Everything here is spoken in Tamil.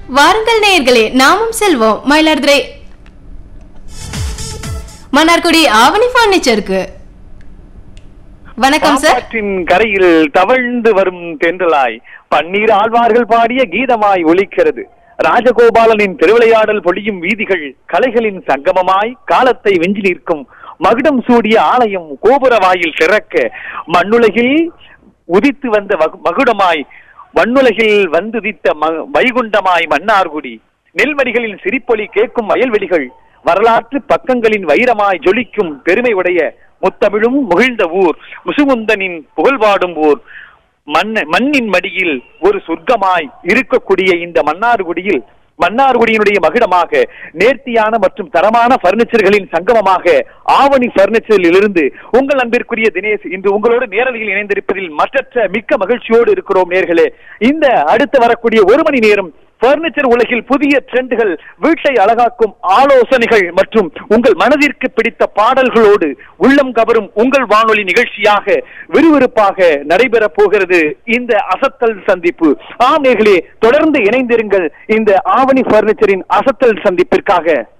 வாருங்கள் நேயர்களே நாமும் செல்வோம் மயிலாடுதுறை மன்னார்குடி ஆவணி பர்னிச்சருக்கு வணக்கம் சார் பாம்பாற்றின் கரையில் தவழ்ந்து வரும் தென்றலாய் பன்னீர் ஆழ்வார்கள் பாடிய கீதமாய் ஒலிக்கிறது ராஜகோபாலனின் திருவிளையாடல் பொழியும் வீதிகள் கலைகளின் சங்கமமாய் காலத்தை வெஞ்சி நிற்கும் மகுடம் சூடிய ஆலயம் கோபுர வாயில் திறக்க மண்ணுலகில் உதித்து வந்த வகு- மகுடமாய் வண்ணுலகில் வந்துதித்த ம- வைகுண்டமாய் மன்னார்குடி நெல்மணிகளின் சிரிப்பொலி கேட்கும் வயல்வெளிகள் வரலாற்று பக்கங்களின் வைரமாய் ஜொலிக்கும் பெருமை உடைய முத்தமிழும் முகிழ்ந்த ஊர் முசுகுந்தனின் புகழ்பாடும் ஊர் மண்ண மண்ணின் மடியில் ஒரு சொர்க்கமாய் இருக்கக்கூடிய இந்த மன்னார்குடியில் மன்னார்குடியினுடைய மகுடமாக நேர்த்தியான மற்றும் தரமான பர்னிச்சர்களின் சங்கமமாக ஆவணி பர்னிச்சரில் இருந்து உங்கள் அன்பிற்குரிய தினேஷ் இன்று உங்களோடு நேரலையில் இணைந்திருப்பதில் மற்றற்ற மிக்க மகிழ்ச்சியோடு இருக்கிறோம் நேர்களே இந்த அடுத்து வரக்கூடிய ஒரு மணி நேரம் பர்னிச்சர் உலகில் புதிய ட்ரெண்டுகள் வீட்டை அழகாக்கும் ஆலோசனைகள் மற்றும் உங்கள் மனதிற்கு பிடித்த பாடல்களோடு உள்ளம் கவரும் உங்கள் வானொலி நிகழ்ச்சியாக விறுவிறுப்பாக நடைபெறப் போகிறது இந்த அசத்தல் சந்திப்பு ஆம் நேர்களே தொடர்ந்து இணைந்திருங்கள் இந்த ஆவணி பர்னிச்சரின் அசத்தல் சந்திப்பிற்காக